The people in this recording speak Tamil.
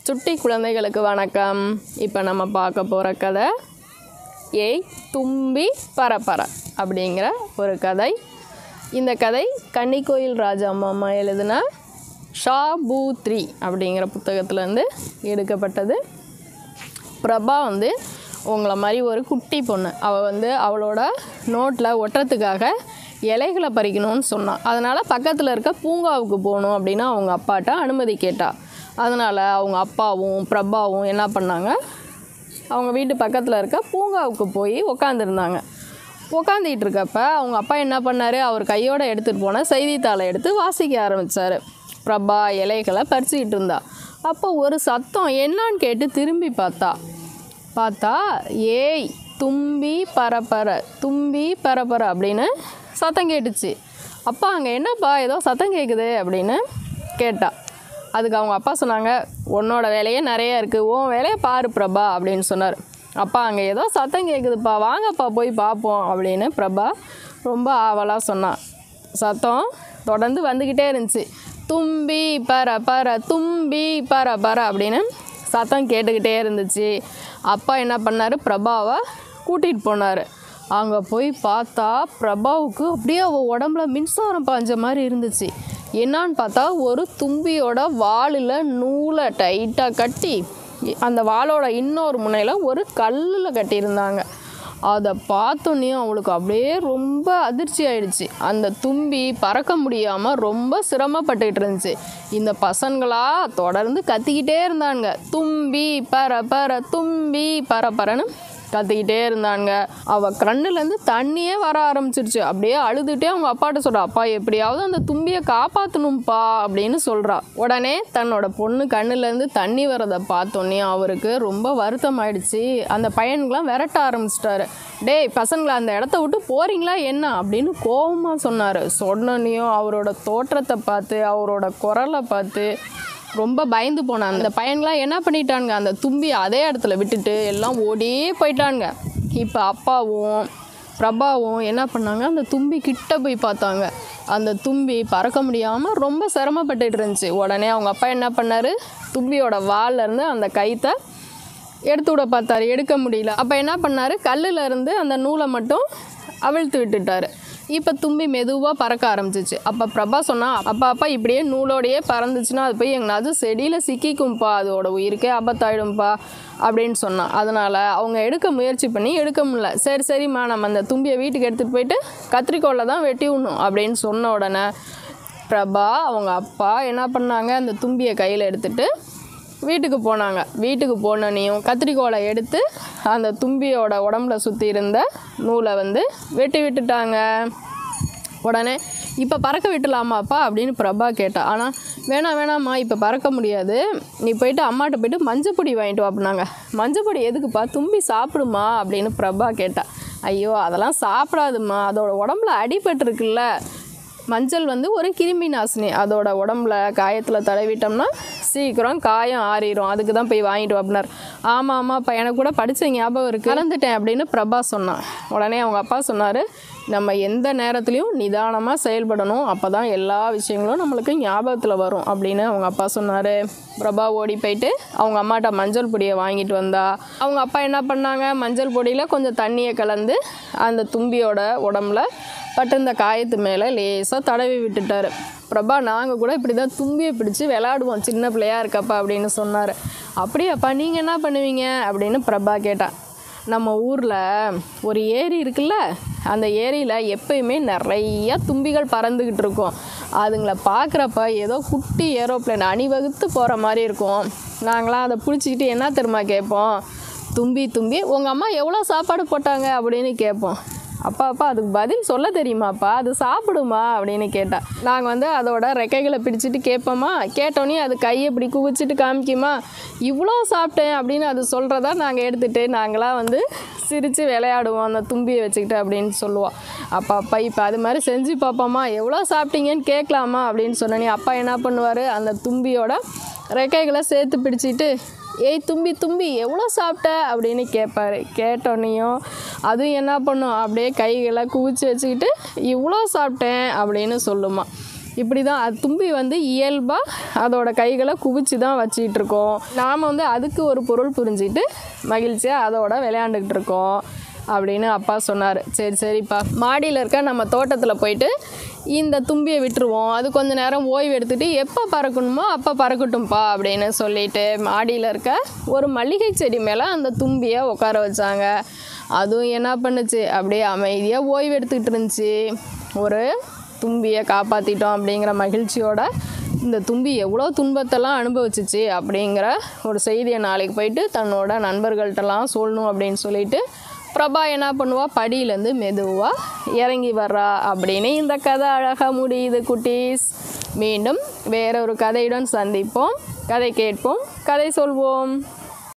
சுட்டி குழந்தைகளுக்கு வணக்கம் இப்போ நம்ம பார்க்க போகிற கதை ஏய் தும்பி பரப்பர அப்படிங்கிற ஒரு கதை இந்த கதை கன்னிக்கோயில் ராஜா அம்மா எழுதின ஷா பூ த்ரீ அப்படிங்கிற புத்தகத்துலேருந்து எடுக்கப்பட்டது பிரபா வந்து உங்களை மாதிரி ஒரு குட்டி பொண்ணு அவள் வந்து அவளோட நோட்டில் ஒட்டுறதுக்காக இலைகளை பறிக்கணும்னு சொன்னான் அதனால் பக்கத்தில் இருக்க பூங்காவுக்கு போகணும் அப்படின்னு அவங்க அப்பாட்ட அனுமதி கேட்டா அதனால் அவங்க அப்பாவும் பிரபாவும் என்ன பண்ணாங்க அவங்க வீட்டு பக்கத்தில் இருக்க பூங்காவுக்கு போய் உக்காந்துருந்தாங்க உக்காந்துக்கிட்டு இருக்கப்ப அவங்க அப்பா என்ன பண்ணார் அவர் கையோட எடுத்துகிட்டு போன செய்தித்தாளை எடுத்து வாசிக்க ஆரம்பித்தார் பிரபா இலைகளை பறிச்சுக்கிட்டு இருந்தா அப்போ ஒரு சத்தம் என்னான்னு கேட்டு திரும்பி பார்த்தா பார்த்தா ஏய் தும்பி பரப்பர தும்பி பரப்பர அப்படின்னு சத்தம் கேட்டுச்சு அப்பா அங்கே என்னப்பா ஏதோ சத்தம் கேட்குது அப்படின்னு கேட்டா அதுக்கு அவங்க அப்பா சொன்னாங்க உன்னோட வேலையே நிறைய இருக்குது உன் வேலையை பாரு பிரபா அப்படின்னு சொன்னார் அப்பா அங்கே ஏதோ சத்தம் கேட்குதுப்பா வாங்கப்பா போய் பார்ப்போம் அப்படின்னு பிரபா ரொம்ப ஆவலாக சொன்னான் சத்தம் தொடர்ந்து வந்துக்கிட்டே இருந்துச்சு தும்பி பர பர தும்பி பர பர அப்படின்னு சத்தம் கேட்டுக்கிட்டே இருந்துச்சு அப்பா என்ன பண்ணார் பிரபாவை கூட்டிகிட்டு போனார் அங்கே போய் பார்த்தா பிரபாவுக்கு அப்படியே அவள் உடம்புல மின்சாரம் பாஞ்ச மாதிரி இருந்துச்சு என்னான்னு பார்த்தா ஒரு தும்பியோட வாலில் நூலை டைட்டாக கட்டி அந்த வாளோட இன்னொரு முனையில் ஒரு கல்லில் கட்டியிருந்தாங்க அதை பார்த்தோன்னே அவளுக்கு அப்படியே ரொம்ப அதிர்ச்சி ஆயிடுச்சு அந்த தும்பி பறக்க முடியாமல் ரொம்ப சிரமப்பட்டுக்கிட்டு இருந்துச்சு இந்த பசங்களா தொடர்ந்து கத்திக்கிட்டே இருந்தாங்க தும்பி பர பர தும்பி பர பரன்னு கத்திக்கிட்டே இருந்தாங்க அவ கண்ணுலேருந்து தண்ணியே வர ஆரம்பிச்சிருச்சு அப்படியே அழுதுகிட்டே அவங்க அப்பாட்ட சொல்கிறா அப்பா எப்படியாவது அந்த தும்பியை காப்பாற்றணும்ப்பா அப்படின்னு சொல்கிறா உடனே தன்னோட பொண்ணு கண்ணுலேருந்து தண்ணி வரதை பார்த்தோன்னே அவருக்கு ரொம்ப வருத்தம் ஆயிடுச்சு அந்த பையனுக்கெலாம் விரட்ட ஆரம்பிச்சிட்டாரு டேய் பசங்களா அந்த இடத்த விட்டு போறீங்களா என்ன அப்படின்னு கோபமாக சொன்னார் சொன்னோன்னையும் அவரோட தோற்றத்தை பார்த்து அவரோட குரலை பார்த்து ரொம்ப பயந்து போனான் அந்த பையன்களாம் என்ன பண்ணிட்டானுங்க அந்த தும்பி அதே இடத்துல விட்டுட்டு எல்லாம் ஓடியே போயிட்டானுங்க இப்போ அப்பாவும் பிரபாவும் என்ன பண்ணாங்க அந்த தும்பி கிட்ட போய் பார்த்தாங்க அந்த தும்பி பறக்க முடியாமல் ரொம்ப சிரமப்பட்டுட்டு இருந்துச்சு உடனே அவங்க அப்பா என்ன பண்ணார் தும்பியோட வால்ல இருந்து அந்த கைத்தை எடுத்து விட பார்த்தாரு எடுக்க முடியல அப்போ என்ன பண்ணார் கல்லுல இருந்து அந்த நூலை மட்டும் அவிழ்த்து விட்டுட்டாரு இப்போ தும்பி மெதுவாக பறக்க ஆரம்பிச்சிச்சு அப்போ பிரபா சொன்னா அப்பா அப்பா இப்படியே நூலோடையே பறந்துச்சுன்னா அது போய் எங்கனாவது செடியில் சிக்கிக்கும்பா அதோட உயிருக்கே ஆபத்தாயிடும்பா அப்படின்னு சொன்னான் அதனால் அவங்க எடுக்க முயற்சி பண்ணி எடுக்க முடியல சரி சரிம்மா நம்ம அந்த தும்பியை வீட்டுக்கு எடுத்துகிட்டு போயிட்டு கத்திரிக்கோலில் தான் வெட்டி விடணும் அப்படின்னு சொன்ன உடனே பிரபா அவங்க அப்பா என்ன பண்ணாங்க அந்த தும்பியை கையில் எடுத்துட்டு வீட்டுக்கு போனாங்க வீட்டுக்கு போனோன்னையும் கத்திரிக்கோலை எடுத்து அந்த தும்பியோட உடம்புல சுற்றி இருந்த நூலை வந்து வெட்டி விட்டுட்டாங்க உடனே இப்போ பறக்க விட்டுலாமாப்பா அப்படின்னு பிரபா கேட்டா ஆனால் வேணாம் வேணாம்மா இப்போ பறக்க முடியாது நீ போயிட்டு அம்மாட்ட போயிட்டு மஞ்சப்பொடி வாங்கிட்டு வா அப்படின்னாங்க மஞ்சப்பொடி எதுக்குப்பா தும்பி சாப்பிடுமா அப்படின்னு பிரபா கேட்டா ஐயோ அதெல்லாம் சாப்பிடாதும்மா அதோட உடம்புல அடிபட்டிருக்குல்ல மஞ்சள் வந்து ஒரு கிருமி நாசினி அதோட உடம்புல காயத்தில் தடவிட்டோம்னா சீக்கிரம் காயம் ஆறிடும் அதுக்கு தான் போய் வாங்கிட்டு வா அப்படின்னார் ஆமாம் ஆமாப்பா எனக்கு கூட படித்த ஞாபகம் இருக்குது மறந்துட்டேன் அப்படின்னு பிரபா சொன்னான் உடனே அவங்க அப்பா சொன்னார் நம்ம எந்த நேரத்துலையும் நிதானமாக செயல்படணும் அப்போ தான் எல்லா விஷயங்களும் நம்மளுக்கு ஞாபகத்தில் வரும் அப்படின்னு அவங்க அப்பா சொன்னார் பிரபா ஓடி போயிட்டு அவங்க அம்மாட்ட மஞ்சள் பொடியை வாங்கிட்டு வந்தா அவங்க அப்பா என்ன பண்ணாங்க மஞ்சள் பொடியில் கொஞ்சம் தண்ணியை கலந்து அந்த தும்பியோட உடம்புல பட்டு இந்த காயத்து மேலே லேசாக தடவி விட்டுட்டாரு பிரபா நாங்கள் கூட இப்படி தான் தும்பியை பிடிச்சி விளாடுவோம் சின்ன பிள்ளையா இருக்கப்பா அப்படின்னு சொன்னார் அப்படியாப்பா நீங்கள் என்ன பண்ணுவீங்க அப்படின்னு பிரபா கேட்டான் நம்ம ஊரில் ஒரு ஏரி இருக்குல்ல அந்த ஏரியில் எப்பயுமே நிறைய தும்பிகள் பறந்துக்கிட்டு இருக்கும் அதுங்களை பார்க்குறப்ப ஏதோ குட்டி ஏரோப்ளேன் அணிவகுத்து போகிற மாதிரி இருக்கும் நாங்களாம் அதை பிடிச்சிக்கிட்டு என்ன தெரியுமா கேட்போம் தும்பி தும்பி உங்கள் அம்மா எவ்வளோ சாப்பாடு போட்டாங்க அப்படின்னு கேட்போம் அப்பா அப்பா அதுக்கு பதில் சொல்ல தெரியுமாப்பா அது சாப்பிடுமா அப்படின்னு கேட்டா நாங்கள் வந்து அதோட ரெக்கைகளை பிடிச்சிட்டு கேட்போமா கேட்டோன்னே அது கையை இப்படி குவிச்சிட்டு காமிக்குமா இவ்வளோ சாப்பிட்டேன் அப்படின்னு அது சொல்கிறதா நாங்கள் எடுத்துகிட்டு நாங்களாம் வந்து சிரித்து விளையாடுவோம் அந்த தும்பியை வச்சுக்கிட்டு அப்படின்னு சொல்லுவோம் அப்பா அப்பா இப்போ அது மாதிரி செஞ்சு பார்ப்போமா எவ்வளோ சாப்பிட்டீங்கன்னு கேட்கலாமா அப்படின்னு சொன்னோன்னே அப்பா என்ன பண்ணுவார் அந்த தும்பியோட ரெக்கைகளை சேர்த்து பிடிச்சிட்டு ஏய் தும்பி தும்பி எவ்வளோ சாப்பிட்ட அப்படின்னு கேட்பாரு கேட்டோன்னையும் அதுவும் என்ன பண்ணும் அப்படியே கைகளை குவிச்சு வச்சுக்கிட்டு இவ்வளோ சாப்பிட்டேன் அப்படின்னு சொல்லுமா இப்படி தான் அது தும்பி வந்து இயல்பாக அதோட கைகளை குவிச்சு தான் வச்சிட்டு இருக்கோம் நாம் வந்து அதுக்கு ஒரு பொருள் புரிஞ்சிட்டு மகிழ்ச்சியாக அதோட விளையாண்டுக்கிட்டு இருக்கோம் அப்படின்னு அப்பா சொன்னார் சரி சரிப்பா மாடியில் இருக்க நம்ம தோட்டத்தில் போயிட்டு இந்த தும்பியை விட்டுருவோம் அது கொஞ்ச நேரம் ஓய்வு எடுத்துட்டு எப்போ பறக்கணுமோ அப்போ பறக்கட்டும்ப்பா அப்படின்னு சொல்லிட்டு மாடியில் இருக்க ஒரு மல்லிகை செடி மேலே அந்த தும்பியை உட்கார வச்சாங்க அதுவும் என்ன பண்ணுச்சு அப்படியே அமைதியாக ஓய்வு எடுத்துக்கிட்டு இருந்துச்சு ஒரு தும்பியை காப்பாற்றிட்டோம் அப்படிங்கிற மகிழ்ச்சியோட இந்த தும்பி எவ்வளோ துன்பத்தெல்லாம் அனுபவிச்சிச்சு அப்படிங்கிற ஒரு செய்தியை நாளைக்கு போயிட்டு தன்னோட நண்பர்கள்ட்டெல்லாம் சொல்லணும் அப்படின்னு சொல்லிட்டு பிரபா என்ன பண்ணுவா படியிலேருந்து மெதுவாக இறங்கி வர்றா அப்படின்னு இந்த கதை அழகாக முடியுது குட்டீஸ் மீண்டும் வேறொரு கதையுடன் சந்திப்போம் கதை கேட்போம் கதை சொல்வோம்